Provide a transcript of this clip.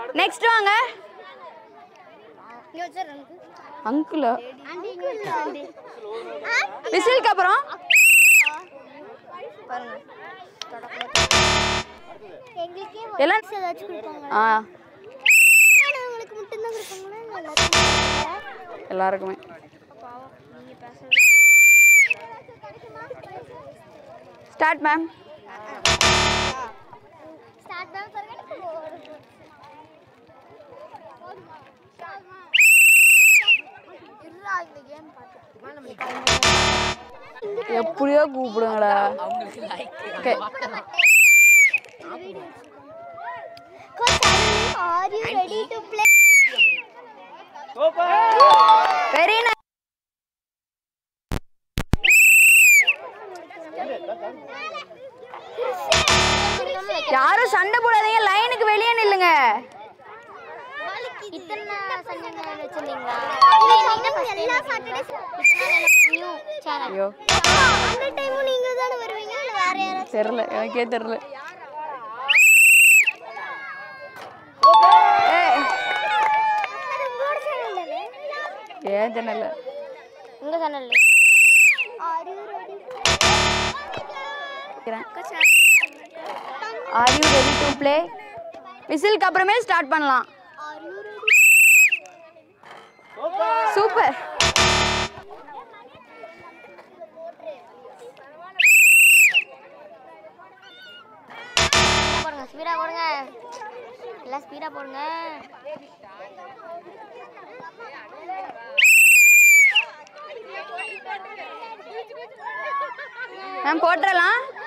Next வாங்க இங்க வச்சா ரெண்டு அங்குல ஆண்டி இங்க வச்சா ஆண்டி விசிலுக்கு அப்புறம் பாருங்க எங்களுக்கே எல்லாம் ஏதாச்சும் கொடுப்பாங்க ஆ உங்களுக்கு மட்டும்தான் கொடுப்பாங்களா இல்லை எல்லாருக்குமே நீங்க பேசுறது ஸ்டார்ட் மேம் ஸ்டார்ட் தான் சொல்லுங்க இந்த கேம் எப்படியோ கூப்பிடுங்களா okay Coach, are you ready to play? Very nice யாரும் சண்டை போடாதீங்க லைனுக்கு வெளியே நில்லுங்க இத்தனை சண்டை வச்சிருந்தீங்களா எல்லா சாட்டர்டேஸ் நியூ சேனல் ஐயோ அந்த டைமும் நீங்க தானே வருவீங்க இல்ல வேற யாராச்சும் தெரில எனக்கே தெரில ஏய், அது உங்களோட சேனல் தானே ஏன் ஜன்னல்ல உங்க சேனல்ல are you ready are you ready to play விசிலுக்கு அப்புறமே ஸ்டார்ட் பண்ணலாம் ஆர் யூ ரெடி சூப்பர் போடுங்க ஸ்பீடா போடுங்க எல்லாம் ஸ்பீடா போடுங்க மேம் போட்டுறலாம்